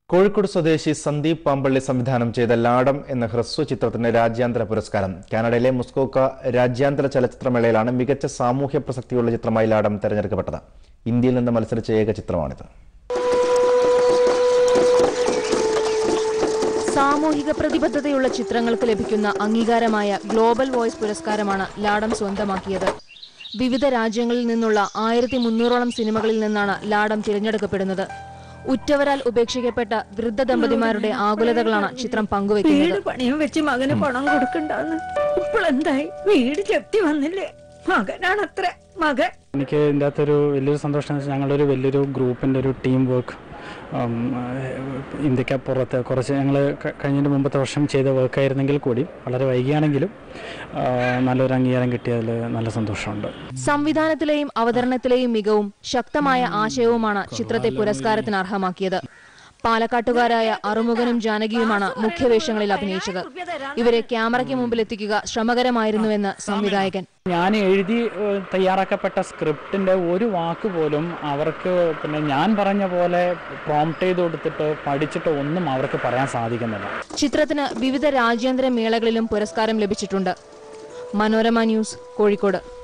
കോഴിക്കോട് സ്വദേശി സന്ദീപ് പാമ്പള്ളി സംവിധാനം ചെയ്ത ലാടം എന്ന ഹ്രസ്വ ചിത്രത്തിന് രാജ്യാന്തര പുരസ്കാരം കാനഡയിലെ മുസ്കോക്ക രാജ്യാന്തര ചലച്ചിത്രമേളയിലാണ് മികച്ച സാമൂഹ്യ പ്രസക്തിയുള്ള ചിത്രമായി ലാടം തെരഞ്ഞെടുക്കപ്പെട്ടത് ഇന്ത്യയിൽ നിന്ന് മത്സരിച്ച ഏക ചിത്രമാണിത് സാമൂഹിക പ്രതിബദ്ധതയുള്ള ചിത്രങ്ങൾക്ക് ലഭിക്കുന്ന അംഗീകാരമായ ഗ്ലോബൽ വോയ്സ് പുരസ്കാരമാണ് ലാഡം സ്വന്തമാക്കിയത് വിവിധ രാജ്യങ്ങളിൽ നിന്നുള്ള ആയിരത്തി മുന്നൂറോളം സിനിമകളിൽ നിന്നാണ് ലാഡം തിരഞ്ഞെടുക്കപ്പെടുന്നത് ഉറ്റവരാൽ ഉപേക്ഷിക്കപ്പെട്ട വൃദ്ധ ദമ്പതിമാരുടെ ആകുലതകളാണ് ചിത്രം പങ്കുവെക്കുന്നത് വീട് പണിയും വെച്ച് മകന് പണം കൊടുക്കണ്ടെന്ന് ഇപ്പോഴെന്തായി വീട് ജപ്തി വന്നില്ലേ മകനാണത്ര മകൻ എനിക്ക് ഇതിൻ്റെ അകത്തൊരു വലിയൊരു സന്തോഷം എന്ന് വെച്ചാൽ ഞങ്ങളൊരു വലിയൊരു ഗ്രൂപ്പിൻ്റെ ഒരു ടീം വർക്ക് ഇന്ത്യക്ക് പുറത്ത് കുറച്ച് ഞങ്ങൾ കഴിഞ്ഞതിൻ്റെ മുമ്പത്തെ വർഷം ചെയ്ത വർക്കായിരുന്നെങ്കിൽ കൂടി വളരെ വൈകിയാണെങ്കിലും ആ, നല്ലൊരു അംഗീകാരം കിട്ടിയതിൽ നല്ല സന്തോഷമുണ്ട് സംവിധാനത്തിലെയും അവതരണത്തിലെയും മികവും ശക്തമായ ആശയവുമാണ് ചിത്രത്തെ പുരസ്കാരത്തിന് അർഹമാക്കിയത് പാലക്കാട്ടുകാരായ അറുമുഖനും ജാനകിയുമാണ് മുഖ്യവേഷങ്ങളിൽ അഭിനയിച്ചത് ഇവരെ ക്യാമറയ്ക്ക് മുമ്പിൽ എത്തിക്കുക ശ്രമകരമായിരുന്നുവെന്ന് സംവിധായകൻ ഞാൻ എഴുതി ഏഹ്, തയ്യാറാക്കപ്പെട്ട സ്ക്രിപ്റ്റിൻ്റെ ഒരു വാക്ക് പോലും അവർക്ക് പിന്നെ ഞാൻ പറഞ്ഞ പോലെ പ്രോംപ്റ്റ് ചെയ്ത് കൊടുത്തിട്ട് പഠിച്ചിട്ട് ഒന്നും അവർക്ക് പറയാൻ സാധിക്കുന്നില്ല ചിത്രത്തിന് വിവിധ രാജ്യാന്തര മേളകളിലും പുരസ്കാരം ലഭിച്ചിട്ടുണ്ട് മനോരമ ന്യൂസ് കോഴിക്കോട്